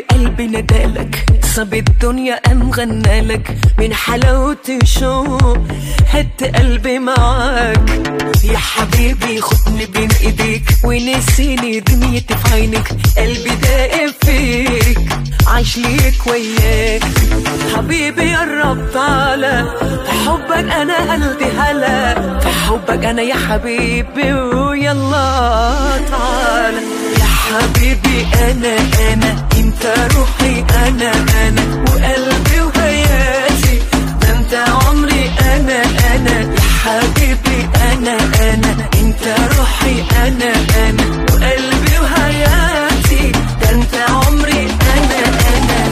قلبي ندالك صاب الدنيا قام غنالك من حلاوة الشوق هات قلبي معاك يا حبيبي خدني بين ايديك ونسيني دنيتي في عينك قلبي داقب فيك عايش ليك وياك حبيبي يا رب تعالى في حبك انا قلبي هلا في حبك انا يا حبيبي ويلا تعالى يا حبيبي انا انا انت روحي انا انا وقلبي وحياتي ده انت عمري انا انا يا حبيبي انا انا انت روحي انا انا وقلبي وحياتي ده انت عمري انا انا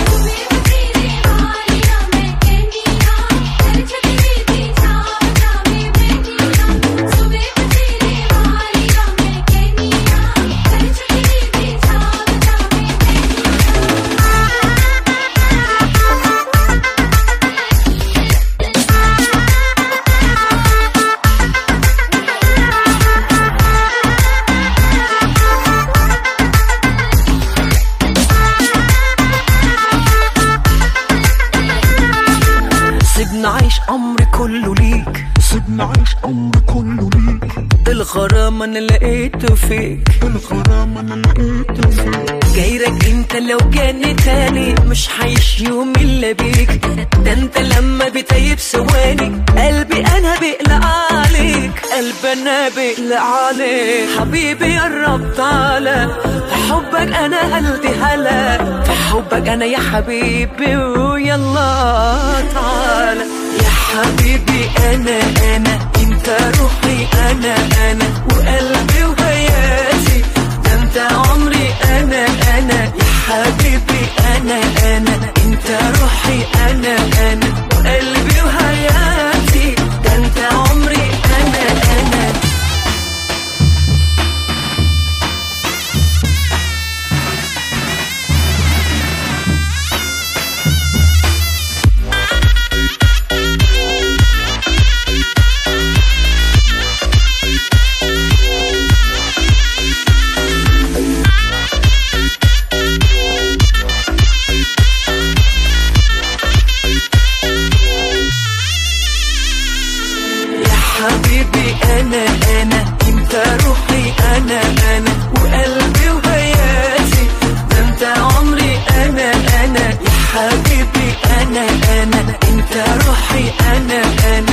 سيبنا عيش عمري كله ليك سيبنا عيش عمري كله ليك ده الغرام انا لقيته فيك الغرام انا لقيته فيك غيرك انت لو جاني تاني مش هعيش يوم الا بيك ده انت لما بتيب ثواني قلبي انا بقلق عليك قلبي انا بقلق عليك حبيبي يا رب تعالى في حبك انا قلبي هلا في حبك انا يا حبيبي ويلا تعالى يا حبيبي انا انا انت روحي انا انا وقلبي وحياتي ده انت عمري انا انا يا حبيبي انا انا انت روحي انا انا وقلبي وحياتي ده انت عمري انا انا يا حبيبي انا انا انت روحي انا انا وقلبي وحياتي ده انت عمري انا انا يا حبيبي انا انا انت روحي انا انا